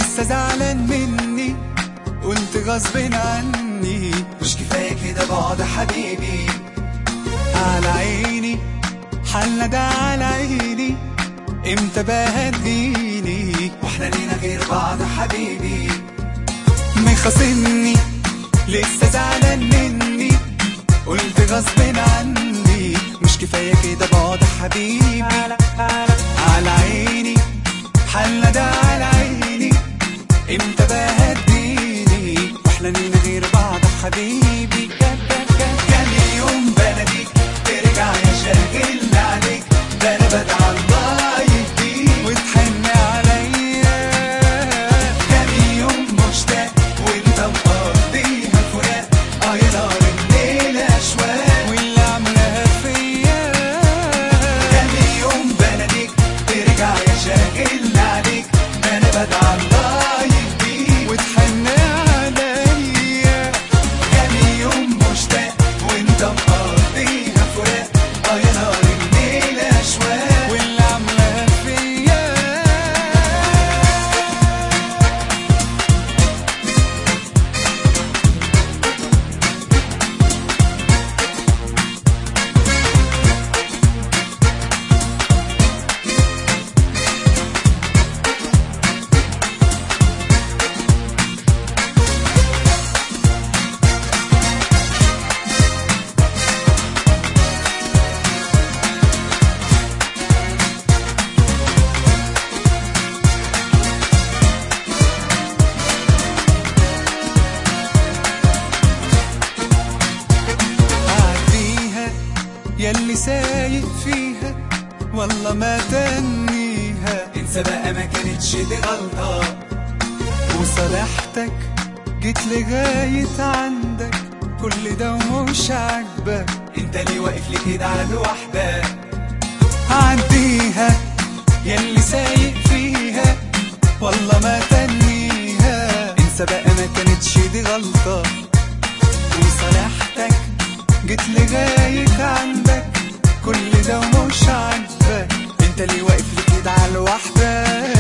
لسه زعلان مني قلت غصب عني مش كفاية كده بعد حبيبي على عيني حالنا ده على عيني امتى بقى هتجيني واحنا لينا غير بعض حبيبي مخاصمني لسه زعلان مني قلت غصب عني مش كفاية كده بعد حبيبي على عيني حالنا ده على عيني امتى بقى هتجيني واحنا لينا غير بعض حبيبي كان يوم بلديك ترجع يا شاغل عليك ده انا بدعى الله يهديك وتحن عليا كان يوم مشتاق وانت مقضيها فراق اه يا نار الليل اشواق واللي عاملاها فيا كان يوم بلديك ترجع يا شاغل عليك ده انا بدعى الله يهديك وتحن عليا كان يوم مشتاق وانت مقضيها فراق اه يا نار الليل اشواق واللي عاملاها فيا عديها ياللي سايق فيها والله ما تنيها انسى بقى ما كانتش دي غلطة وصالحتك جيت لغاية عندك كل ده ومش عاجبك انت ليه واقف لي كده على لوحدك عديها ياللي سايق فيها والله ما تنيها انسى بقى ما كانتش دي غلطة وصالحتك جيت لغاية عندك كل ده ومش عاجبك انت ليه واقف لي كده على لوحدك